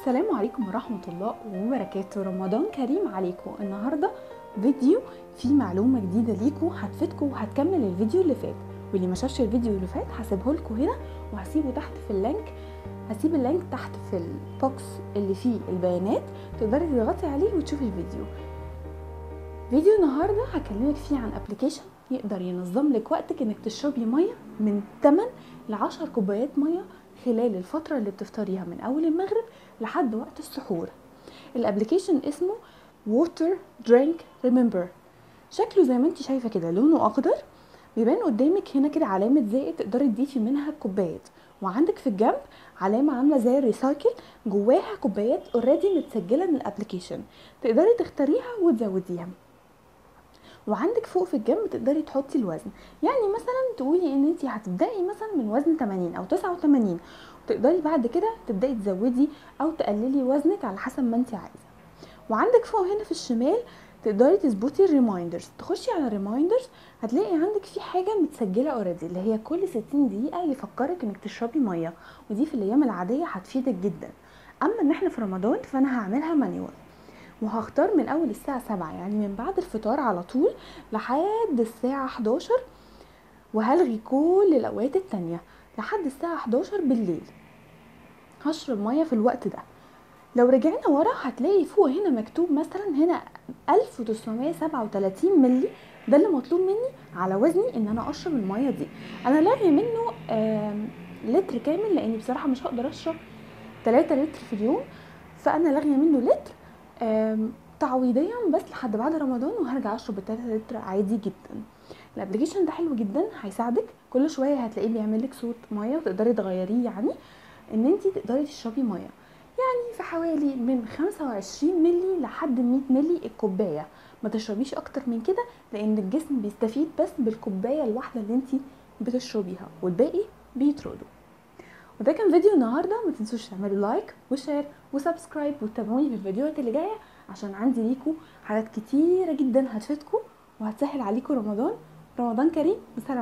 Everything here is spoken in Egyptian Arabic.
السلام عليكم ورحمة الله وبركاته رمضان كريم عليكم النهاردة فيديو فيه معلومة جديدة ليكم هتفيدكم وهتكمل الفيديو اللي فات واللي ما شافش الفيديو اللي فات هسيبه لكم هنا وهسيبه تحت في اللينك هسيب اللينك تحت في البوكس اللي فيه البيانات تقدري تضغطي عليه وتشوفي الفيديو فيديو النهاردة هكلمك فيه عن ابلكيشن يقدر ينظم لك وقتك انك تشربي مية من 8 ل 10 كوبايات مية خلال الفترة اللي بتفطريها من أول المغرب لحد وقت السحور الابليكيشن اسمه ووتر درينك ريمبر شكله زي ما انت شايفة كده لونه أخضر بيبان قدامك هنا كده علامة زائد تقدري تضيفي منها كوبايات وعندك في الجنب علامة عاملة زي الريسايكل جواها كوبايات اوريدي متسجلة من الابليكيشن تقدري تختاريها وتزوديها وعندك فوق في الجنب تقدري تحطي الوزن يعني مثلا تقولي ان انت هتبداي مثلا من وزن 80 او 89 وتقدري بعد كده تبداي تزودي او تقللي وزنك على حسب ما انت عايزه وعندك فوق هنا في الشمال تقدري تظبطي الريمايندرز تخشي على الريمايندرز هتلاقي عندك في حاجه متسجله اوريدي اللي هي كل 60 دقيقه يفكرك انك تشربي ميه ودي في الايام العاديه هتفيدك جدا اما ان احنا في رمضان فانا هعملها مانيوال وهختار من اول الساعة سبعة يعني من بعد الفطار على طول لحد الساعة 11 وهلغي كل الاوقات التانية لحد الساعة 11 بالليل هشرب مية في الوقت ده لو رجعنا ورا هتلاقي فوق هنا مكتوب مثلا هنا 1937 ملي ده اللي مطلوب مني على وزني ان انا اشرب المية دي انا لاغي منه لتر كامل لاني بصراحة مش هقدر اشرب 3 لتر في اليوم فانا لاغيه منه لتر تعويضيا بس لحد بعد رمضان وهرجع اشرب التلاتة لتر عادي جدا الابلكيشن ده حلو جدا هيساعدك كل شويه هتلاقيه بيعمل لك صوت ميه وتقدري تغيريه يعني ان انت تقدري تشربي ميه يعني في حوالي من 25 ملي لحد 100 ملي الكوبايه ما تشربيش اكتر من كده لان الجسم بيستفيد بس بالكوبايه الواحده اللي انت بتشربيها والباقي بيتردوا وده كان فيديو النهارده ما تنسوش تعملوا لايك وشير وسبسكرايب وتتابعوني في الفيديوهات اللي جايه عشان عندي ليكم حاجات كتيره جدا هتفيدكم وهتسهل عليكم رمضان رمضان كريم بسلام